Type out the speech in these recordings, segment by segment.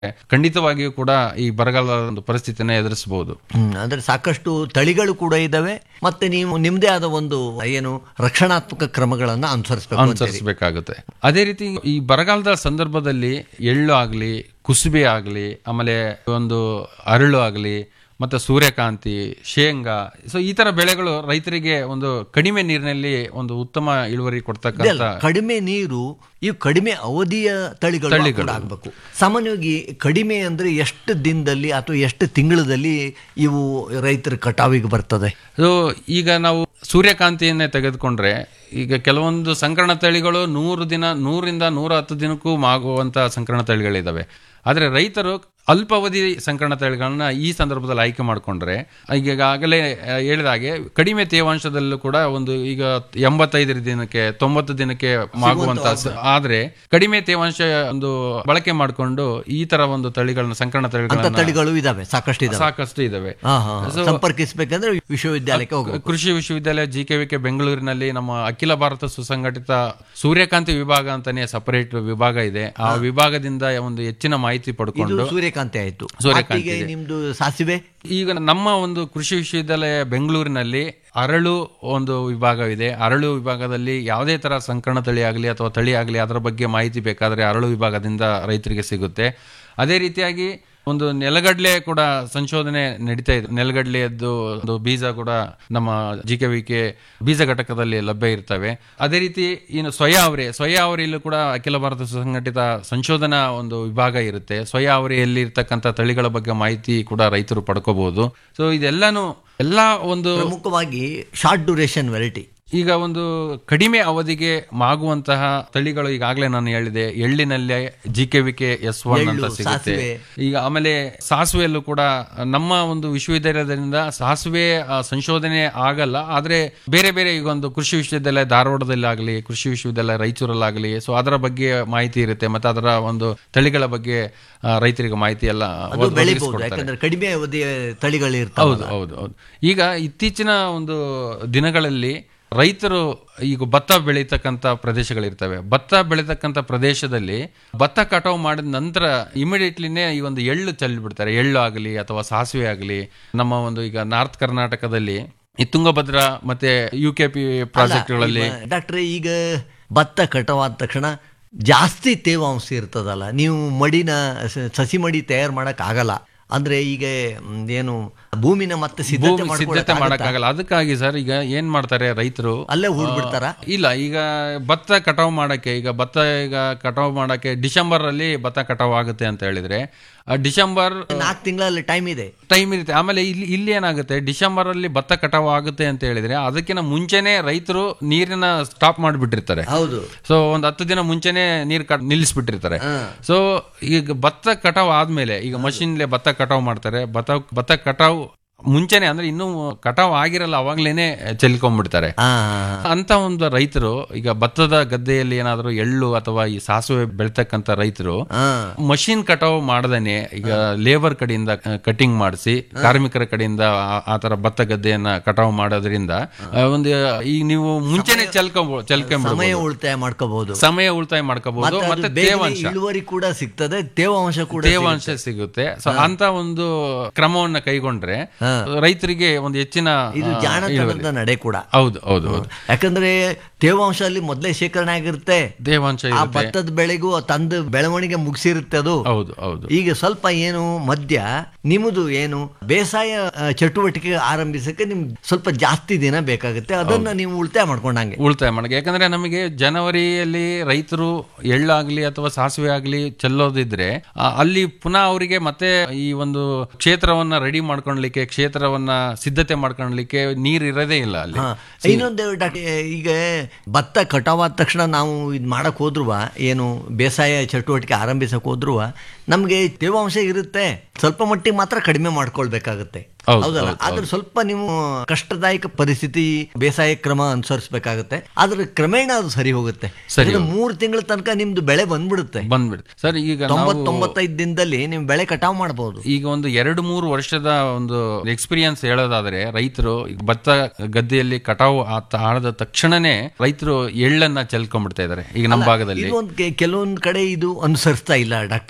ಖಂಡಿತವಾಗಿಯೂ ಕೂಡ ಈ ಬರಗಾಲದ ಒಂದು ಪರಿಸ್ಥಿತಿನ ಎದುರಿಸಬಹುದು ಹ್ಮ್ ಅಂದ್ರೆ ಸಾಕಷ್ಟು ತಳಿಗಳು ಕೂಡ ಇದಾವೆ ಮತ್ತೆ ನೀವು ನಿಮ್ದೇ ಆದ ಒಂದು ಏನು ರಕ್ಷಣಾತ್ಮಕ ಕ್ರಮಗಳನ್ನ ಅನುಸರಿಸಬೇಕು ಅಂತೀರಿ. ಅನುಸರಿಸಬೇಕಾಗುತ್ತೆ ಅದೇ ರೀತಿ ಈ ಬರಗಾಲದ ಸಂದರ್ಭದಲ್ಲಿ ಎಳ್ಳು ಆಗಲಿ ಕುಸುಬೆ ಆಗಲಿ ಆಮೇಲೆ ಒಂದು ಅರಳು ಆಗಲಿ ಮತ್ತೆ ಸೂರ್ಯಕಾಂತಿ ಶೇಂಗಾ ಸೊ ಈ ತರ ಬೆಳೆಗಳು ರೈತರಿಗೆ ಒಂದು ಕಡಿಮೆ ನೀರಿನಲ್ಲಿ ಒಂದು ಉತ್ತಮ ಇಳುವರಿ ಕೊಡ್ತಕ್ಕಂಥ ಇದೆಲ್ಲ ಕಡಿಮೆ ನೀರು ಇವು ಕಡಿಮೆ ಅವಧಿಯ ತಳಿಗಳು ಕೂಡ ಆಗ್ಬೇಕು ಸಾಮಾನ್ಯವಾಗಿ ಕಡಿಮೆ ಅಂದ್ರೆ ಎಷ್ಟು ದಿನದಲ್ಲಿ ಅಥವಾ ಎಷ್ಟು ತಿಂಗಳಲ್ಲಿ ಇವು ರೈತರ ಕಟಾವಿಗೆ ಬರ್ತದೆ ಸೊ ಈಗ ನಾವು ಸೂರ್ಯಕಾಂತಿಯನ್ನೇ ತೆಗೆದುಕೊಂಡ್ರೆ ಈಗ ಕೆಲವೊಂದು ಸಂಕರಣ ತಳಿಗಳು ನೂರು ದಿನ ನೂರಿಂದ ನೂರ ಹತ್ತು ದಿನಕ್ಕೂ ಮಾಗುವಂತ ಸಂಕರಣ ತಳಿಗಳಿದಾವೆ ಆದರೆ ರೈತರು ಅಲ್ಪಾವಧಿ ಸಂಕರಣ ತಳಿಗಳನ್ನ ಈ ಸಂದರ್ಭದಲ್ಲಿ ಆಯ್ಕೆ ಮಾಡಿಕೊಂಡ್ರೆ ಈಗಾಗಲೇ ಆ, ಹೇಳಿದ ಹಾಗೆ ಕಡಿಮೆ ತೇವಾಂಶದಲ್ಲೂ ಕೂಡ ಒಂದು ಈಗ ಎಂಬತ್ತೈದರ ದಿನಕ್ಕೆ ತೊಂಬತ್ತು ದಿನಕ್ಕೆ ಮಾಗುವಂತ ಸ- ಆದ್ರೆ ಕಡಿಮೆ ತೇವಾಂಶ ಒಂದು ಬಳಕೆ ಮಾಡಿಕೊಂಡು ಈ ತರ ಒಂದು ತಳಿಗಳನ್ನ ಸಂಕರಣ ಅಂತ ತಳಿಗಳನ್ನ ತಳಿಗಳು ಇದಾವೆ ಸಾಕಷ್ಟು ಇದಾವೆ ಸಾಕಷ್ಟು ಇದಾವೆ ಹಾ, ಹಾ, ಹಾ. ಸಂಪರ್ಕಿಸ್ಬೇಕಂದ್ರೆ ವಿಶ್ವವಿದ್ಯಾಲಯಕ್ಕೆ ಹೋಗ್ಬೇಕು ಕೃಷಿ ವಿಶ್ವವಿದ್ಯಾಲಯ ಜಿ ಕೆ ವಿ ಕೆ ಬೆಂಗಳೂರಿನಲ್ಲಿ ನಮ್ಮ ಅಖಿಲ ಭಾರತ ಸುಸಂಘಟಿತ ಸೂರ್ಯಕಾಂತಿ ವಿಭಾಗ ಅಂತಾನೆ ಸಪರೇಟ್ ವಿಭಾಗ ಇದೆ ಆ ವಿಭಾಗದಿಂದ ಒಂದು ಹೆಚ್ಚಿನ ಮಾಹಿತಿ ಇದು ಪಡ್ಕೊಂಡು ಸೂರ್ಯಕಾಂತಿ ಆಯ್ತು ಸೂರ್ಯಕಾಂತಿ ಮತ್ತೀಗ ನಿಮ್ದು ಸಾಸಿವೆ ಈಗ ನಮ್ಮ ಒಂದು ಕೃಷಿ ವಿಶ್ವವಿದ್ಯಾಲಯ ಬೆಂಗಳೂರಿನಲ್ಲಿ ಅರಳು ಒಂದು ವಿಭಾಗವಿದೆ ಅರಳು ವಿಭಾಗದಲ್ಲಿ ಯಾವುದೇ ತರ ಸಂಕರಣ ತಳಿ ಆಗಲಿ ಅಥವಾ ತಳಿ ಆಗಲಿ ಅದರ ಬಗ್ಗೆ ಮಾಹಿತಿ ಬೇಕಾದರೆ ಅರಳು ವಿಭಾಗದಿಂದ ರೈತರಿಗೆ ಸಿಗುತ್ತೆ ಅದೇ ರೀತಿಯಾಗಿ ಒಂದು ನೆಲಗಡಲೆ ಕೂಡ ಸಂಶೋಧನೆ ನಡೀತಾ ಇದೆ ನೆಲಗಡಲೆಯದ್ದು ಒಂದು ಬೀಜ ಕೂಡ ನಮ್ಮ ಜಿ ಕೆ ವಿ ಕೆ ಬೀಜ ಘಟಕದಲ್ಲಿ ಲಭ್ಯ ಇರ್ತವೆ ಅದೇ ರೀತಿ ಇನ್ನು ಸೊಯಾ ಅವರೆ ಸೊಯಾ ಅವರೆಯಲ್ಲೂ ಕೂಡ ಅಖಿಲ ಭಾರತ ಸುಸಂಘಟಿತ ಸಂಶೋಧನಾ ಒಂದು ವಿಭಾಗ ಇರುತ್ತೆ ಸೊಯಾ ಅವರೆಯಲ್ಲಿ ಇರ್ತಕ್ಕಂಥ ತಳಿಗಳ ಬಗ್ಗೆ ಮಾಹಿತಿ ಕೂಡ ರೈತರು ಪಡ್ಕೋಬಹುದು ಸೊ ಇದೆಲ್ಲಾನು ಎಲ್ಲಾ ಒಂದು ಪ್ರಮುಖವಾಗಿ ಶಾರ್ಟ್ ಡ್ಯೂರೇಷನ್ ವೆರೈಟಿ ಈಗ ಒಂದು ಕಡಿಮೆ ಅವಧಿಗೆ ಮಾಗುವಂತಹ ತಳಿಗಳು ಈಗಾಗಲೇ ನಾನು ಹೇಳಿದೆ ಎಳ್ಳಿನಲ್ಲೇ G K V K S one ಅಂತ ಎಳ್ಳು, ಸಿಗುತ್ತೆ ಸಾಸಿವೆ. ಈಗ ಆಮೇಲೆ ಸಾಸಿವೆಯಲ್ಲೂ ಕೂಡ ನಮ್ಮ ಒಂದು ವಿಶ್ವವಿದ್ಯಾಲಯದಿಂದ ಸಾಸಿವೆ ಆ, ಸಂಶೋಧನೆ ಆಗಲ್ಲ ಆದ್ರೆ ಬೇರೆ ಬೇರೆ ಈಗ ಒಂದು ಕೃಷಿ ವಿಶ್ವವಿದ್ಯಾಲಯ ಧಾರವಾಡದಲ್ಲಿ ಆಗಲಿ ಕೃಷಿ ವಿಶ್ವವಿದ್ಯಾಲಯ ರಾಯಚೂರಲ್ಲಾಗಲಿ ಸೊ ಅದರ ಬಗ್ಗೆ ಮಾಹಿತಿ ಇರುತ್ತೆ ಮತ್ತೆ ಅದರ ಒಂದು ತಳಿಗಳ ಬಗ್ಗೆ ಆ, ರೈತರಿಗೆ ಮಾಹಿತಿ ಎಲ್ಲ ಅದು ಒದಗಿಸ್ಕೊಡ್ತಾರೆ. ಬೆಳಿಬಹುದು ಯಾಕಂದ್ರೆ ಕಡಿಮೆ ಅವಧಿಯ ತಳಿಗಳು ಹೌದು ಇರ್ತಾವೆ ಹೌದು ಹೌದು ಈಗ ಇತ್ತೀಚಿನ ಒಂದು ದಿನಗಳಲ್ಲಿ ರೈತರು ಈಗ ಭತ್ತ ಬೆಳೀತಕ್ಕಂಥ ಪ್ರದೇಶಗಳಿರ್ತವೆ ಭತ್ತ ಬೆಳೀತಕ್ಕಂಥ ಪ್ರದೇಶದಲ್ಲಿ ಭತ್ತ ಕಟಾವು ಮಾಡಿದ ನಂತರ ಇಮಿಡಿಯೇಟ್ಲಿನೇ ಈ ಒಂದು ಎಳ್ಳು ಚೆಲ್ಲಿಬಿಡ್ತಾರೆ ಎಳ್ಳು ಆಗಲಿ ಅಥವಾ ಸಾಸಿವೆ ಆಗಲಿ ನಮ್ಮ ಒಂದು ಈಗ ನಾರ್ತ್ ಕರ್ನಾಟಕದಲ್ಲಿ ಈ ತುಂಗಭದ್ರಾ ಮತ್ತೆ ಯು ಕೆ ಪಿ ಪ್ರಾಜೆಕ್ಟ್ಗಳಲ್ಲಿ ಡಾಕ್ಟ್ರೆ ಈಗ ಭತ್ತ ಕಟಾವಾದ ತಕ್ಷಣ ಜಾಸ್ತಿ ತೇವಾಂಶ ಇರ್ತದಲ್ಲ ನೀವು ಮಡಿನ ಸ- ಸಸಿ ಮಡಿ ತಯಾರು ಮಾಡಕ್ ಆಗಲ್ಲ ಅಂದ್ರೆ ಈಗ ಮ್, ಏನು ಭೂಮಿನ ಮತ್ತೆ ಸಿದ್ಧತೆ ಭೂಮಿ ಸಿದ್ಧತೆ ಮಾಡ್ಕೊಳಕ್ಕಾಗತ್ತಾ? ಮಾಡಕ್ಕಾಗಲ್ಲ ಅದಕ್ಕಾಗಿ ಸರ್ ಈಗ ಏನ್ ಮಾಡ್ತಾರೆ ರೈತರು ಅಲ್ಲೇ ಹೂಡ್ಬಿಡ್ತಾರ ಇಲ್ಲ ಈಗ ಭತ್ತ ಕಟಾವು ಮಾಡಕ್ಕೆ ಈಗ ಭತ್ತ ಈಗ ಕಟಾವು ಮಾಡಕ್ಕೆ ಡಿಸೆಂಬರ್ ಅಲ್ಲಿ ಭತ್ತ ಕಟಾವು ಆಗುತ್ತೆ ಅಂತ ಹೇಳಿದ್ರೆ ಆ ಡಿಸೆಂಬರ್ ನಾಲ್ಕು ತಿಂಗಳಲ್ಲಿ ಟೈಮ್ ಇದೆ ಟೈಮ್ ಇರುತ್ತೆ ಆಮೇಲೆ ಇಲ್ಲಿ ಇಲ್ಲಿ ಏನಾಗುತ್ತೆ ಡಿಸೆಂಬರ್ ಅಲ್ಲಿ ಭತ್ತ ಕಟಾವು ಆಗುತ್ತೆ ಅಂತ ಹೇಳಿದ್ರೆ ಅದಕ್ಕಿಂತ ಮುಂಚೆನೆ ರೈತರು ನೀರಿನ ಸ್ಟಾಪ್ ಮಾಡಿಬಿಟ್ಟಿರ್ತಾರೆ ಹೌದು ಸೊ ಒಂದ್ ಹತ್ತು ದಿನ ಮುಂಚೆನೆ ನೀರ್ ಕಟ್ ನಿಲ್ಲಿಸ್ಬಿಟ್ಟಿರ್ತಾರೆ ಸೊ ಈಗ ಭತ್ತ ಕಟಾವ್ ಆದ್ಮೇಲೆ ಈಗ ಮಷಿನ್ಲೆ ಭತ್ತ ಕಟಾವ್ ಮಾಡ್ತಾರೆ ಭತ್ತ ಭತ್ತ ಕಟಾವ್ ಮುಂಚೆನೆ ಅಂದ್ರೆ ಇನ್ನೂ ಕಟಾವ್ ಆಗಿರಲ್ಲ ಅವಾಗ್ಲೇನೆ ಚೆಲ್ಕೊಂಡ್ಬಿಡ್ತಾರೆ ಆ ಅಂತ ಒಂದು ರೈತರು ಈಗ ಭತ್ತದ ಗದ್ದೆಯಲ್ಲಿ ಏನಾದ್ರು ಎಳ್ಳು ಅಥವಾ ಈ ಸಾಸಿವೆ ಬೆಳ್ತಕ್ಕಂತ ರೈತರು ಆ ಮಷಿನ್ ಕಟಾವ್ ಮಾಡದೇನೆ ಈಗ ಲೇಬರ್ ಕಡೆಯಿಂದ ಕಟಿಂಗ್ ಮಾಡಿಸಿ ಕಾರ್ಮಿಕರ ಕಡೆಯಿಂದ ಆ- ಆ ತರ ಭತ್ತ ಗದ್ದೆಯನ್ನ ಕಟಾವ್ ಮಾಡೋದ್ರಿಂದ ಆ, ಒಂದು ಈಗ ನೀವು ಮುಂಚೆನೆ ಚೆಲ್ಕೊಂಬ ಸಮಯ ಚೆಲ್ಕೊಂಡ್ಬಿಡ್ಬೋದು ಉಳಿತಾಯ ಮಾಡ್ಕೋಬಹುದು ಸಮಯ ಉಳಿತಾಯ ಮಾಡ್ಕೋಬಹುದು ಮತ್ತೆ ಮತ್ತೆ ಅದು ಬೇಗನೆ ತೇವಾಂಶ ಇಳುವರಿ ಕೂಡ ಸಿಗ್ತದೆ ತೇವಾಂಶ ಕೂಡ ತೇವಾಂಶ ಸಿಗುತ್ತೆ ಸೊ ಅಂತ ಒಂದು ಕ್ರಮವನ್ನ ಕೈಗೊಂಡ್ರೆ ರೈತರಿಗೆ ಒಂದು ಹೆಚ್ಚಿನ ಇದು ಆ, ಇಳುವರಿ. ಜಾಣತನದ ನಡೆ ಕೂಡ ಹೌದು ಹೌದು ಹೌದು ಯಾಕಂದ್ರೆ ತೇವಾಂಶ ಅಲ್ಲಿ ಮೊದಲೇ ಶೇಖರಣೆ ಆಗಿರುತ್ತೆ ತೇವಾಂಶ ಆ ಇರುತ್ತೆ ಭತ್ತದ ಬೆಳೆಗೂ ತಂದು ಬೆಳವಣಿಗೆ ಮುಗಿಸಿರುತ್ತೆ ಅದು ಹೌದು ಹೌದು ಈಗ ಸ್ವಲ್ಪ ಏನು ಮಧ್ಯ ನಿಮ್ಮದು ಏನು ಬೇಸಾಯ ಆ, ಚಟುವಟಿಕೆ ಆರಂಭಿಸಕ್ಕೆ ನಿಮ್ಗೆ ಸ್ವಲ್ಪ ಜಾಸ್ತಿ ದಿನ ಬೇಕಾಗುತ್ತೆ ಅದನ್ನ ನೀವು ಉಳಿತಾಯ ಮಾಡ್ಕೊಂಡಂಗೆ ಉಳಿತಾಯ ಮಾಡಕ್ಕೆ ಯಾಕಂದ್ರೆ ನಮಗೆ ಜನವರಿಯಲ್ಲಿ ರೈತರು ಎಳ್ಳಾಗ್ಲಿ ಅಥವಾ ಸಾಸಿವೆ ಆಗ್ಲಿ ಚೆಲ್ಲೋದಿದ್ರೆ ಆ, ಅಲ್ಲಿ ಪುನಃ ಅವರಿಗೆ ಮತ್ತೆ ಈ ಒಂದು ಕ್ಷೇತ್ರವನ್ನ ರೆಡಿ ಮಾಡ್ಕೊಳ್ಲಿಕ್ಕೆ ಕ್ಷೇತ್ರವನ್ನ ಸಿದ್ಧತೆ ಮಾಡ್ಕೊಳ್ಲಿಕ್ಕೆ ನೀರ್ ಇರೋದೇ ಇಲ್ಲ ಅಲ್ಲಿ ಹಾ. ಇನ್ನೊಂದು ಡಾಕ್ಟರ್ ಈಗ ಭತ್ತ ಕಟಾವಾದ ತಕ್ಷಣ ನಾವು ಇದು ಮಾಡಕ್ ಹೋದ್ರುವ ಏನು ಬೇಸಾಯ ಚಟುವಟಿಕೆ ಆರಂಭಿಸಕ್ ಹೋದ್ರುವ ನಮಗೆ ತೇವಾಂಶ ಇರುತ್ತೆ ಸ್ವಲ್ಪ ಮಟ್ಟಿಗೆ ಮಾತ್ರ ಕಡಿಮೆ ಮಾಡ್ಕೊಳ್ಬೇಕಾಗುತ್ತೆ ಹೌದು, ಹೌದಲ್ಲ ಹೌದು, ಆದ್ರೆ ಸ್ವಲ್ಪ ನೀವು ಕಷ್ಟದಾಯಕ ಪರಿಸ್ಥಿತಿ ಬೇಸಾಯ ಕ್ರಮ ಅನುಸರಿಸಬೇಕಾಗುತ್ತೆ ಆದ್ರೆ ಕ್ರಮೇಣ ಅದು ಸರಿ ಹೋಗುತ್ತೆ ಸರಿ ಯಾಕಂದ್ರೆ ಮೂರು ತಿಂಗಳ ತನಕ ನಿಮ್ದು ಬೆಳೆ ಬಂದ್ಬಿಡುತ್ತೆ ಬಂದ್ಬಿಡುತ್ತೆ ಸರ್ ಈಗ ನಾವು ತೊಂಬತ್ ತೊಂಬತ್ತೈದು ದಿನದಲ್ಲಿ ನೀವು ಬೆಳೆ ಕಟಾವ್ ಮಾಡಬಹುದು ಈಗ ಒಂದು ಎರಡು ಮೂರು ವರ್ಷದ ಒಂದು ಎಕ್ಸ್ಪೀರಿಯನ್ಸ್ ಹೇಳೋದಾದ್ರೆ ರೈತರು ಈಗ ಭತ್ತ ಗದ್ದೆಯಲ್ಲಿ ಕಟಾವು ಆತ ಆದ ತಕ್ಷಣನೇ ರೈತರು ಎಳ್ಳನ್ನ ಚೆಲ್ಕೊಂಡ್ಬಿಡ್ತಾ ಇದಾರೆ ಈಗ ನಮ್ಮ ಭಾಗದಲ್ಲಿ ಇದು ಒಂದು ಕೆಲವೊಂದು ಕಡೆ ಇದು ಅನುಸರಿಸ್ತಾ ಇಲ್ಲ ಡಾಕ್ಟ್ರೆ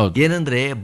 ಹೌದು. ಏನಂದ್ರೆ